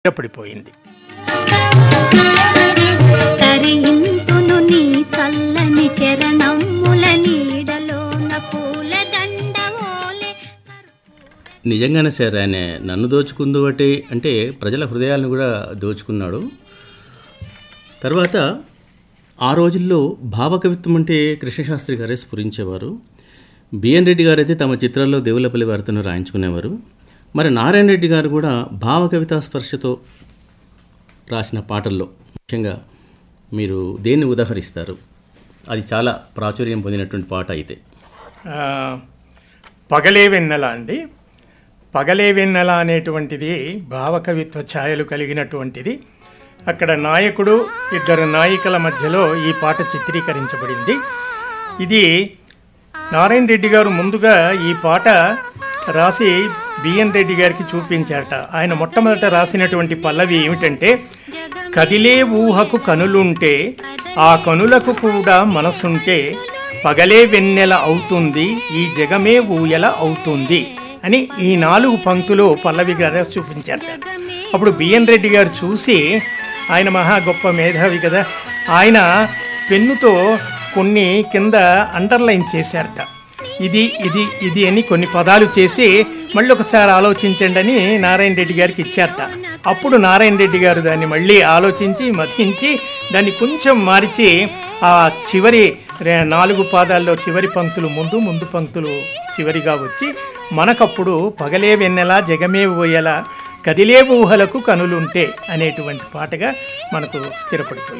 స్థిరపడిపోయింది తరింతును నీ చల్లని చరణముల నీడలోన పూలదండ ఓలే నిజంగానే సార్ ఆయన నన్ను దోచుకుందు బట్టి అంటే ప్రజల హృదయాలను కూడా దోచుకున్నాడు తర్వాత ఆ రోజుల్లో భావకవిత్వం అంటే కృష్ణశాస్త్రి గారే స్ఫురించేవారు బిఎన్ రెడ్డి గారు అయితే తమ చిత్రాల్లో దేవులపల్లి వార్తను రాయించుకునేవారు మరి నారాయణ రెడ్డి గారు కూడా భావకవితా స్పర్శతో రాసిన పాటల్లో ముఖ్యంగా మీరు దేన్ని ఉదాహరిస్తారు అది చాలా ప్రాచుర్యం పొందినటువంటి పాట అయితే ఆ, పగలే వెన్నెల అండి పగలే వెన్నెల అనేటువంటిది భావకవిత్వ ఛాయలు కలిగినటువంటిది అక్కడ నాయకుడు ఇద్దరు నాయికల మధ్యలో ఈ పాట చిత్రీకరించబడింది ఇది నారాయణ రెడ్డి గారు ముందుగా ఈ పాట రాసి బిఎన్ రెడ్డి గారికి చూపించారట ఆయన మొట్టమొదట రాసినటువంటి పల్లవి ఏమిటంటే కదిలే ఊహకు కనులుంటే ఆ కనులకు కూడా మనసుంటే పగలే వెన్నెల అవుతుంది ఈ జగమే ఊయల అవుతుంది అని ఈ నాలుగు పంక్తులు పల్లవి గారు చూపించారట అప్పుడు బిఎన్ రెడ్డి గారు చూసి ఆయన మహా గొప్ప మేధావి కదా ఆయన పెన్నుతో కొన్ని కింద అండర్లైన్ చేశారట ఇది ఇది ఇది అని కొన్ని పదాలు చేసి మళ్ళీ ఒకసారి ఆలోచించండి అని నారాయణ రెడ్డి గారికి ఇచ్చారట అప్పుడు నారాయణ రెడ్డి గారు దాన్ని మళ్ళీ ఆలోచించి మతించి దాన్ని కొంచెం మార్చి ఆ చివరి రే- నాలుగు పాదాల్లో చివరి పంక్తులు ముందు ముందు పంక్తులు చివరిగా వచ్చి మనకప్పుడు పగలే వెన్నెల జగమే ఊయల కదిలే ఊహలకు కనులుంటే అనేటువంటి పాటగా మనకు స్థిరపడిపోయింది